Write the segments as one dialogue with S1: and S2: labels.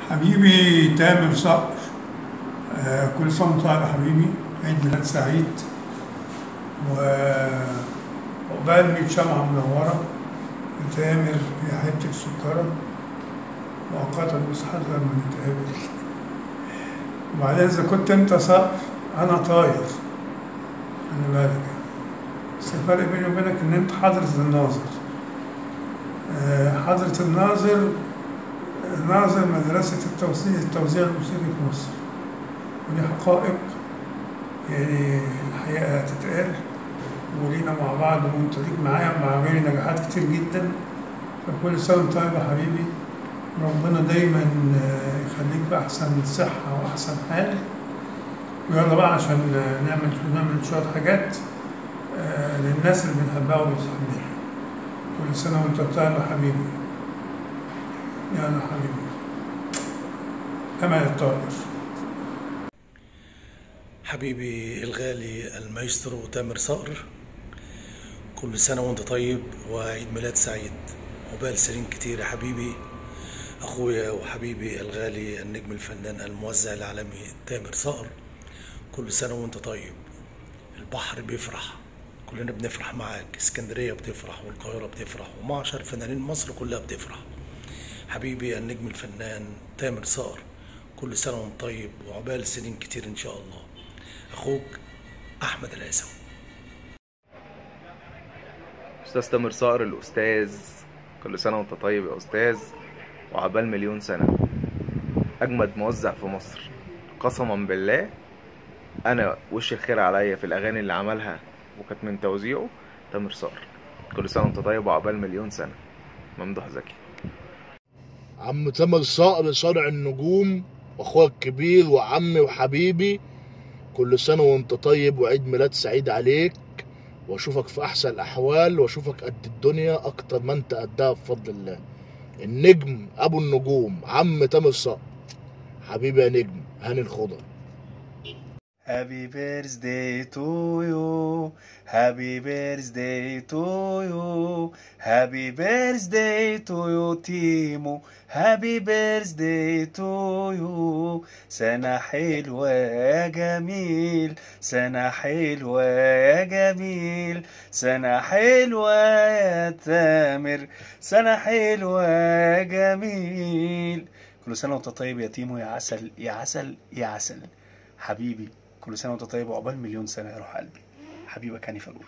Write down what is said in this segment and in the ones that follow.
S1: حبيبي تامر صقر آه، كل سنة وانت طيب يا حبيبي عيد ميلاد سعيد وعقبال 100 شمعة منورة وتامر يا حبيبتي السكرة مؤقتا بس حذر ما نتقابل وبعدين إذا كنت أنت صقر أنا طاير خلي بالك يعني. بس الفرق بيني وبينك إن أنت حضرة الناظر آه، حضرة الناظر ناظر مدرسة التوزيع التوزيع الموسيقي في مصر ودي حقائق يعني الحقيقة هتتقال ولينا مع بعض وانت ليك معايا مع غيري نجاحات كتير جدا فكل سنة وانت طيب يا حبيبي ربنا دايما آه، يخليك بأحسن صحة وأحسن حال ويلا بقى عشان نعمل نعمل شوية حاجات آه، للناس اللي بنحبها وبنحبها كل سنة وانت طيب يا حبيبي يلا حبيبي أمل الطائر
S2: حبيبي الغالي المايسترو تامر صقر كل سنة وانت طيب وعيد ميلاد سعيد عقبال سنين كتير يا حبيبي أخويا وحبيبي الغالي النجم الفنان الموزع العالمي تامر صقر كل سنة وانت طيب البحر بيفرح كلنا بنفرح معاك اسكندرية بتفرح والقاهرة بتفرح ومعشر فنانين مصر كلها بتفرح حبيبي النجم الفنان تامر صقر كل سنة وانت طيب وعقبال سنين كتير إن شاء الله أخوك أحمد العيسوي
S3: استاذ تامر صقر الاستاذ كل سنه وانت طيب يا استاذ وعبال مليون سنه اجمد موزع في مصر قسما بالله انا وش الخير عليا في الاغاني اللي عملها وكانت من توزيعه تامر صقر كل سنه وانت طيب وعبال مليون سنه ممدوح زكي
S4: عم تامر صقر صانع النجوم واخويا الكبير وعمي وحبيبي كل سنة وانت طيب وعيد ميلاد سعيد عليك واشوفك في احسن الاحوال واشوفك قد الدنيا اكتر ما انت قدها بفضل الله النجم ابو النجوم عم تامر صقر حبيبي يا نجم هاني الخضر
S5: Happy birthday to you. Happy birthday to you. Happy birthday to you تيمو. Happy birthday to you. سنة حلوة يا جميل. سنة حلوة يا جميل. سنة حلوة يا تامر. سنة حلوة يا جميل. كل سنة وانت طيب يا تيمو يا عسل يا عسل يا عسل. حبيبي كل سنه وانت طيب وعقبال مليون سنه يا روح قلبي حبيبك هاني فاروق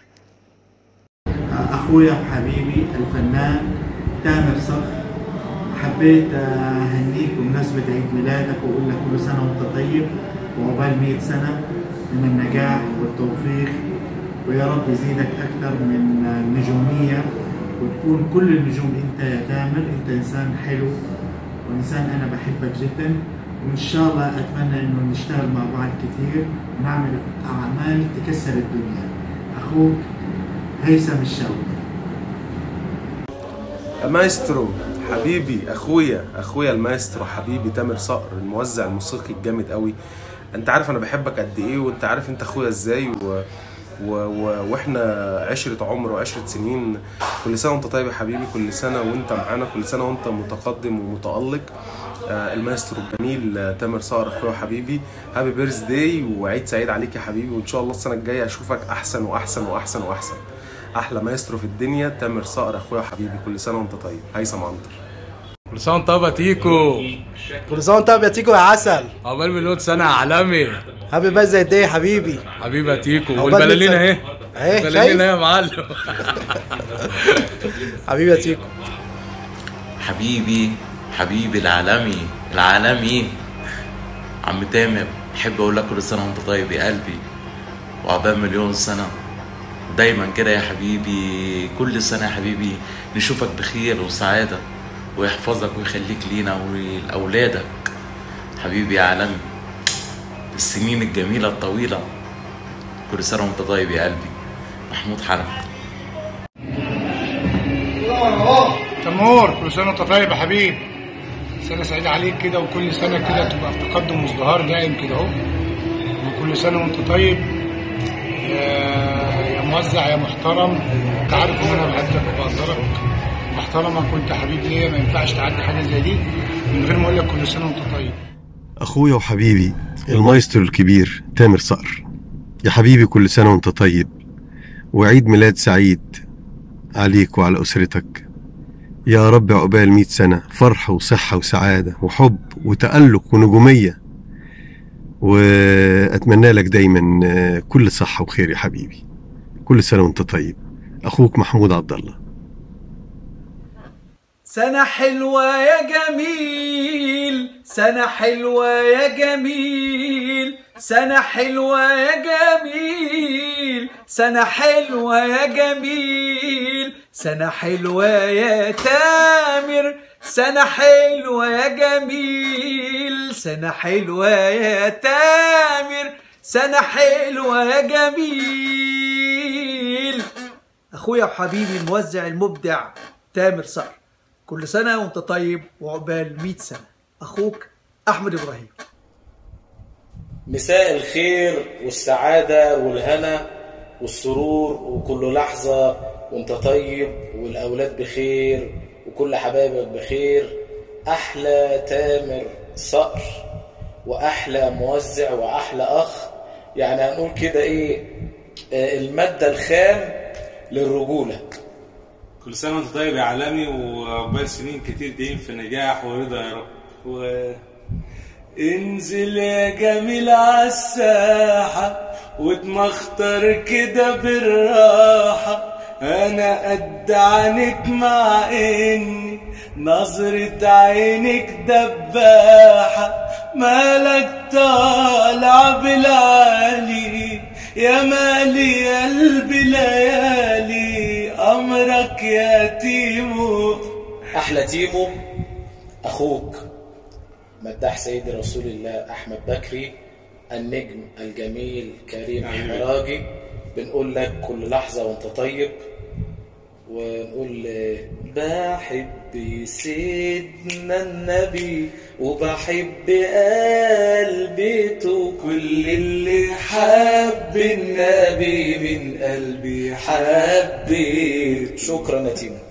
S6: اخويا وحبيبي الفنان تامر صقر حبيت اهنيك بمناسبة عيد ميلادك واقول لك كل سنة وانت طيب وعقبال 100 سنة من النجاح والتوفيق ويا رب يزيدك اكثر من النجومية وتكون كل النجوم انت يا تامر انت انسان حلو وانسان انا بحبك جدا وان شاء الله اتمنى انه نشتغل مع بعض كثير ونعمل اعمال تكسر الدنيا اخوك هيثم الشاوي
S7: مايسترو حبيبي اخويا اخويا المايسترو حبيبي تامر صقر الموزع الموسيقي الجامد قوي انت عارف انا بحبك قد ايه وانت عارف انت اخويا ازاي و... و... و... واحنا عشرة عمر وعشرة سنين كل سنة وانت طيب يا حبيبي كل سنة وانت معانا كل سنة وانت متقدم ومتألق آه، المايسترو الجميل آه، تامر صقر اخويا وحبيبي هابي بيرث داي وعيد سعيد عليك يا حبيبي وان شاء الله السنة الجاية اشوفك احسن واحسن واحسن واحسن احلى مايسترو في الدنيا تامر صقر اخويا وحبيبي كل سنة وانت طيب هيثم عنتر
S8: كل سنه وانت طيب يا تيكو
S9: كل سنه وانت طيب يا تيكو يا عسل
S8: عقبال مليون سنه يا عالمي
S9: هابي بيرثداي داي يا حبيبي
S8: حبيبي يا تيكو
S9: عقبال
S8: والبلالين
S9: مية
S8: اهي
S9: سنة. اهي
S8: البلالين
S9: شايف
S8: اهي يا معلم
S9: حبيبي يا تيكو
S10: حبيبي حبيبي العالمي العالمي عم تامر احب اقول لك كل سنه وانت طيب يا قلبي وعقبال مليون سنه دايما كده يا حبيبي كل سنه يا حبيبي نشوفك بخير وسعاده ويحفظك ويخليك لينا ولاولادك حبيبي يا عالمي السنين الجميله الطويله كل سنه وانت طيب يا قلبي محمود حنفي
S1: تمور كل سنة وانت طيب يا حبيبي سنة سعيدة عليك كده وكل سنة كده تبقى في تقدم وازدهار دائم كده اهو وكل سنة وانت طيب يا يا موزع يا محترم انت عارف ان انا بحبك وبقدرك
S11: محترمك وانت حبيب ليا ما ينفعش تعدي حاجه زي دي من غير ما اقول لك كل سنه وانت طيب
S12: أخويا وحبيبي المايسترو الكبير تامر صقر يا حبيبي كل سنة وانت طيب وعيد ميلاد سعيد عليك وعلى أسرتك يا رب عقبال مئة سنة فرح وصحة وسعادة وحب وتألق ونجومية وأتمنى لك دايما آه، كل صحة وخير يا حبيبي كل سنة وانت طيب أخوك محمود عبد الله
S13: سنة حلوة يا جميل سنة حلوة يا جميل سنة حلوة يا جميل سنة حلوة يا جميل سنة حلوة يا تامر سنة حلوة يا جميل سنة حلوة يا تامر سنة حلوة يا جميل أخويا وحبيبي الموزع المبدع تامر صقر كل سنة وانت طيب وعقبال 100 سنة أخوك أحمد إبراهيم
S2: مساء الخير والسعادة والهنا والسرور وكل لحظة وانت طيب والأولاد بخير وكل حبايبك بخير أحلى تامر صقر وأحلى موزع وأحلى أخ يعني هنقول كده إيه آه، المادة الخام للرجولة
S14: كل سنة وانت طيب يا عالمي وعقبال سنين كتير جايين في نجاح ورضا يا رب و... انزل يا جميل عالساحة واتمخطر كده بالراحة انا قد عنك مع اني نظرة عينك دباحة مالك طالع بالعالي يا مالي قلبي ليالي امرك يا تيمو
S2: أحلى تيمو أخوك مداح سيد رسول الله أحمد بكري النجم الجميل كريم المراجي بنقول لك كل لحظة وانت طيب ونقول آه، بحب سيدنا النبي وبحب قلبته كل اللي حب النبي من قلبي حبيت شكرا يا تيمو